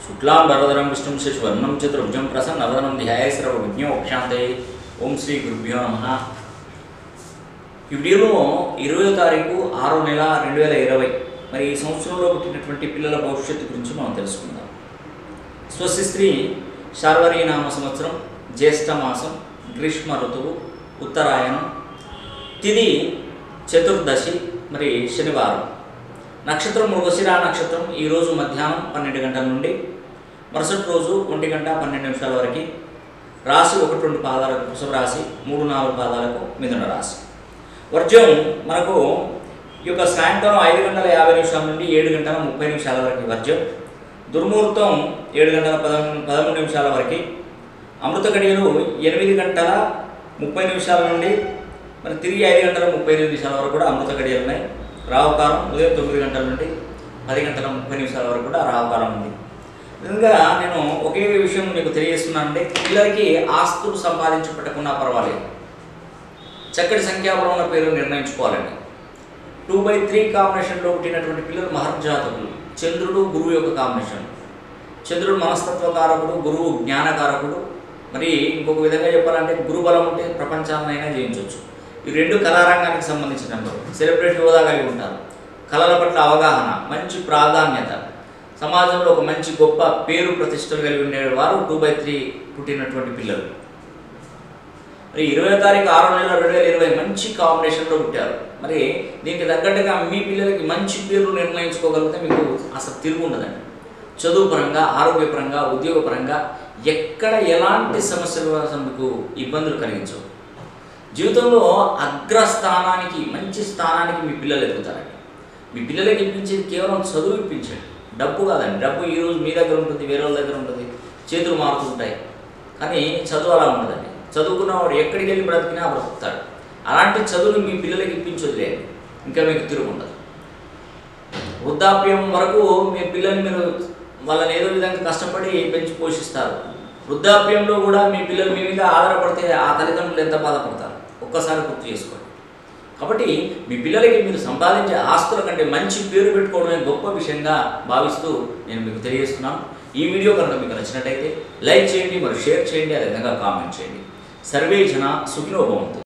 శుక్లాం వరదరం విష్ణుం శశివర్ణం చతుర్భుజం ప్రసన్నవదనం ధ్యాయ సర్వ విజ్ఞోపశాంతే ఓం శ్రీ గురుభ్యో నమ ఈ వీడియోలో ఇరవయో తారీఖు ఆరో నెల రెండు వేల ఇరవై మరి ఈ సంవత్సరంలో పుట్టినటువంటి పిల్లల భవిష్యత్తు గురించి మనం తెలుసుకుందాం స్వస్తి స్త్రీ శార్వరీ నామ సంవత్సరం జ్యేష్ఠ మాసం గ్రీష్మ ఋతువు ఉత్తరాయణం తిది చతుర్దశి మరి శనివారం నక్షత్రం మృగశిర నక్షత్రం ఈరోజు మధ్యాహ్నం పన్నెండు గంటల నుండి మరుసటి రోజు ఒంటి గంట పన్నెండు నిమిషాల వరకు రాశి ఒకటి రెండు పాదాలకు వృషభ రాశి మూడు నాలుగు పాదాలకు మిథున రాశి వర్జం మనకు ఈ యొక్క సాయంత్రం ఐదు గంటల యాభై నిమిషాల నుండి ఏడు గంటల ముప్పై నిమిషాల వరకు వర్జం దుర్ముహూర్తం ఏడు గంటల పదమూడు పదమూడు నిమిషాల వరకు అమృత గడియలు ఎనిమిది గంటల ముప్పై నిమిషాల నుండి మరి తిరిగి ఐదు గంటల ముప్పై ఎనిమిది నిమిషాల వరకు కూడా అమృత గడియలు ఉన్నాయి రావుకాలం ఉదయం తొమ్మిది గంటల నుండి పది గంటల ముప్పై నిమిషాల వరకు కూడా రావుకాలం ఉంది విధంగా నేను ఒకే విషయం మీకు తెలియజేస్తున్నానంటే పిల్లలకి ఆస్తులు సంపాదించి పెట్టకున్నా పర్వాలేదు చక్కటి సంఖ్యాబలం ఉన్న పేరు నిర్ణయించుకోవాలండి టూ బై త్రీ కాంబినేషన్లో పుట్టినటువంటి పిల్లలు మహర్జాతకులు చంద్రుడు గురువు యొక్క కాంబినేషన్ చంద్రుడు మనస్తత్వకారకుడు గురువు జ్ఞానకారకుడు మరి ఇంకొక విధంగా చెప్పాలంటే గురుబలం ఉంటే ప్రపంచాన్నైనా జయించవచ్చు ఈ రెండు కళారంగానికి సంబంధించిన సెలబ్రిటీ హోదా కలిగి ఉంటారు కళల పట్ల అవగాహన మంచి ప్రాధాన్యత సమాజంలో ఒక మంచి గొప్ప పేరు ప్రతిష్టలు కలిగి ఉండేవారు టూ బై త్రీ పుట్టినటువంటి పిల్లలు మరి ఇరవై తారీఖు ఆరో నెల రెండు వేల ఇరవై మంచి కాంబినేషన్లో పుట్టారు మరి దీనికి తగ్గట్టుగా మీ పిల్లలకి మంచి పేర్లు నిర్ణయించుకోగలిగితే మీకు అసలు తిరుగు ఉండదండి చదువు పరంగా ఆరోగ్యపరంగా ఉద్యోగపరంగా ఎక్కడ ఎలాంటి సమస్యలు మీకు ఇబ్బందులు కలిగించవు జీవితంలో అగ్రస్థానానికి మంచి స్థానానికి మీ పిల్లలు ఎదుగుతారండి మీ పిల్లలకి ఇప్పించేది కేవలం చదువు ఇప్పించండి డబ్బు కాదండి డబ్బు ఈరోజు మీ దగ్గర ఉంటుంది వేరే వాళ్ళ దగ్గర ఉంటుంది చేతులు మారుతుంటాయి కానీ చదువు అలా ఉండదండి చదువుకున్నవాడు ఎక్కడికి వెళ్ళి బ్రతికినా బ్రతుకుతాడు అలాంటి చదువులు మీ పిల్లలకి ఇప్పించొద్దులేదు ఇంకా మీకు తిరుగు ఉండదు వృద్ధాప్యం వరకు మీ పిల్లల్ని మీరు వాళ్ళని ఏదో విధంగా కష్టపడి పెంచి పోషిస్తారు వృద్ధాప్యంలో కూడా మీ పిల్లలు మీ మీద ఆధారపడితే ఆ తల్లిదండ్రులు ఎంత బాధపడతారు ఒక్కసారి గుర్తు చేసుకోండి కాబట్టి మీ పిల్లలకి మీరు సంపాదించే ఆస్తుల కంటే మంచి పేరు పెట్టుకోవడమే గొప్ప విషయంగా భావిస్తూ నేను మీకు తెలియజేస్తున్నాను ఈ వీడియో కనుక మీకు నచ్చినట్టయితే లైక్ చేయండి మరి షేర్ చేయండి అదేవిధంగా కామెంట్ చేయండి సర్వే జన సుఖినో భవంతు